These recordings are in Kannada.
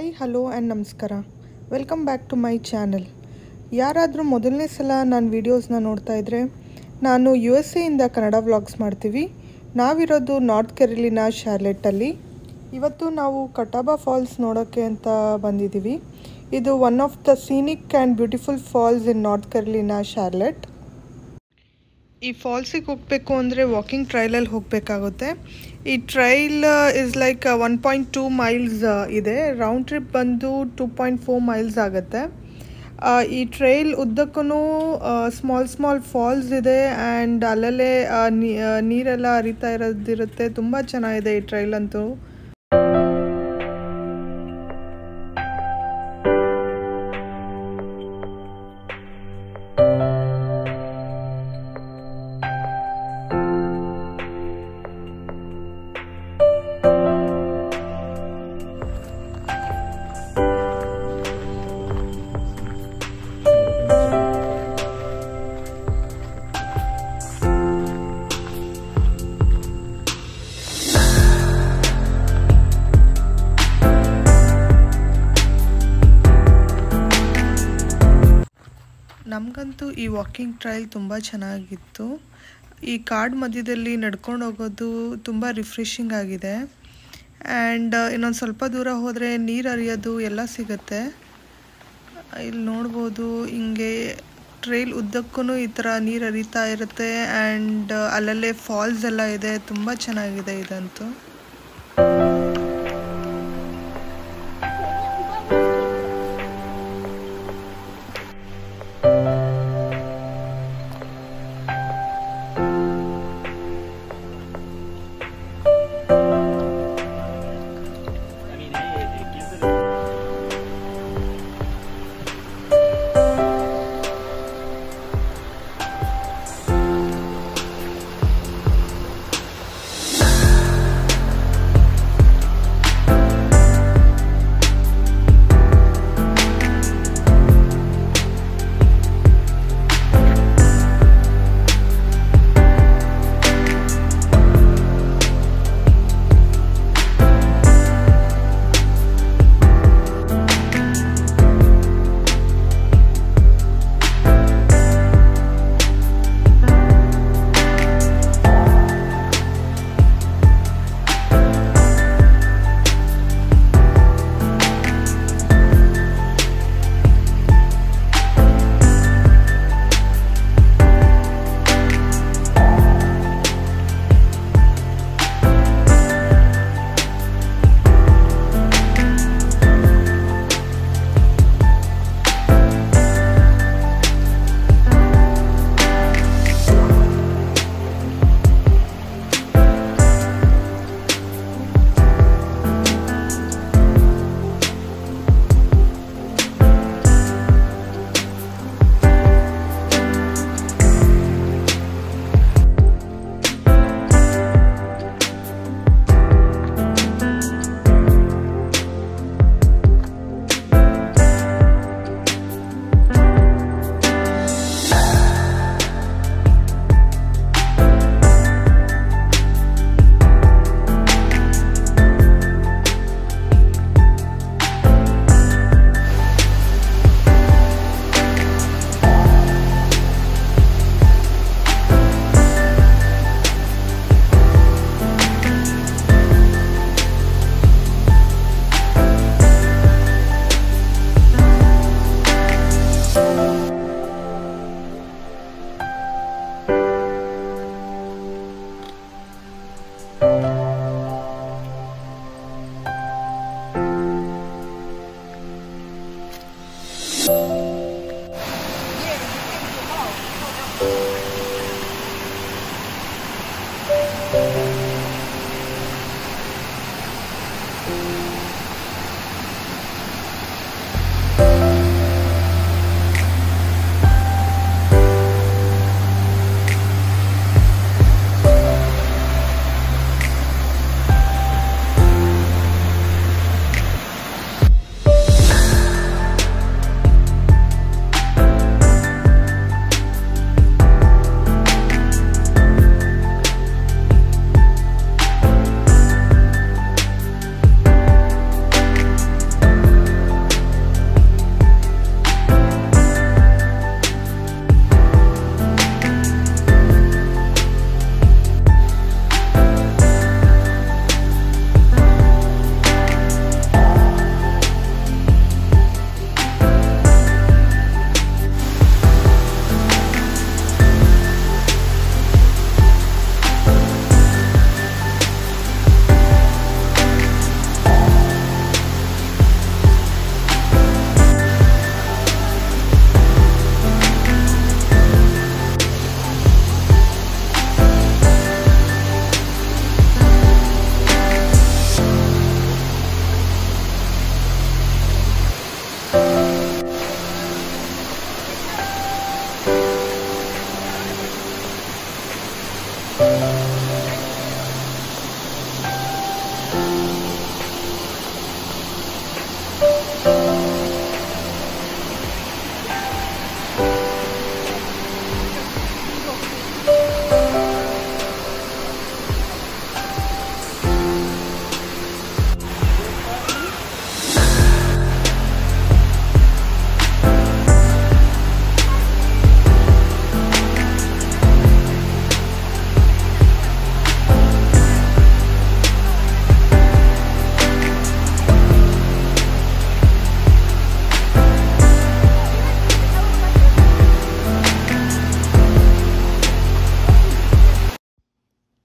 ಹಾಯ್ ಹಲೋ ಆ್ಯಂಡ್ ನಮಸ್ಕಾರ welcome back to my channel ಯಾರಾದರೂ ಮೊದಲನೇ ಸಲ ನನ್ನ ವೀಡಿಯೋಸ್ನ ನೋಡ್ತಾ ಇದ್ದರೆ ನಾನು ಯು ಎಸ್ ಎಯಿಂದ ಕನ್ನಡ ವ್ಲಾಗ್ಸ್ ಮಾಡ್ತೀವಿ ನಾವಿರೋದು ನಾರ್ತ್ ಕೆರಲಿನ ಶಾರ್ಲೆಟ್ಟಲ್ಲಿ ಇವತ್ತು ನಾವು ಕಟಾಬಾ ಫಾಲ್ಸ್ ನೋಡೋಕ್ಕೆ ಅಂತ ಬಂದಿದ್ದೀವಿ ಇದು one of the scenic and beautiful falls in North Carolina Charlotte ಈ ಫಾಲ್ಸಿಗೆ ಹೋಗಬೇಕು ಅಂದರೆ ವಾಕಿಂಗ್ ಟ್ರೈಲಲ್ಲಿ ಹೋಗಬೇಕಾಗುತ್ತೆ ಈ trail is like one point two miles ಇದೆ ರೌಂಡ್ ಟ್ರಿಪ್ ಬಂದು ಟೂ ಪಾಯಿಂಟ್ ಫೋರ್ ಮೈಲ್ಸ್ ಆಗುತ್ತೆ ಆ, ಈ ಟ್ರೈಲ್ ಉದ್ದಕ್ಕೂ ಸ್ಮಾಲ್ ಸ್ಮಾಲ್ ಫಾಲ್ಸ್ ಇದೆ ಆ್ಯಂಡ್ ಅಲ್ಲಲ್ಲೇ ಆ, ನೀ- ಆ, ನೀರೆಲ್ಲ ಹರಿತಾ ಇರೋದಿರುತ್ತೆ ತುಂಬ ಚೆನ್ನಾಗಿದೆ ಈ ಟ್ರೈಲ್ ಅಂತೂ ನಮಗಂತೂ ಈ ವಾಕಿಂಗ್ ಟ್ರೈಲ್ ತುಂಬ ಚೆನ್ನಾಗಿತ್ತು ಈ ಕಾಡು ಮಧ್ಯದಲ್ಲಿ ನಡ್ಕೊಂಡು ಹೋಗೋದು ತುಂಬ ರಿಫ್ರೆಶಿಂಗ್ ಆಗಿದೆ ಆ್ಯಂಡ್ ಇನ್ನೊಂದು ಸ್ವಲ್ಪ ದೂರ ಹೋದರೆ ನೀರು ಹರಿಯೋದು ಎಲ್ಲ ಸಿಗುತ್ತೆ ಇಲ್ಲಿ ನೋಡ್ಬೋದು ಹಿಂಗೆ ಟ್ರೈಲ್ ಉದ್ದಕ್ಕೂ ಈ ಥರ ನೀರು ಹರಿತಾ ಇರುತ್ತೆ ಆ್ಯಂಡ್ ಅಲ್ಲಲ್ಲೇ ಫಾಲ್ಸ್ ಎಲ್ಲ ಇದೆ ತುಂಬ ಚೆನ್ನಾಗಿದೆ ಇದಂತೂ I mean, it, it gives it a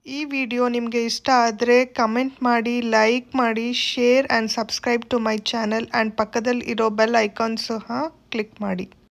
ಈ ವಿಡಿಯೋ ನಿಮಗೆ ಇಷ್ಟ ಆದರೆ ಕಮೆಂಟ್ ಮಾಡಿ ಲೈಕ್ ಮಾಡಿ share and subscribe to my channel and ಪಕ್ಕದಲ್ಲಿ ಇರೋ ಬೆಲ್ ಐಕಾನ್ ಸಹ ಕ್ಲಿಕ್ ಮಾಡಿ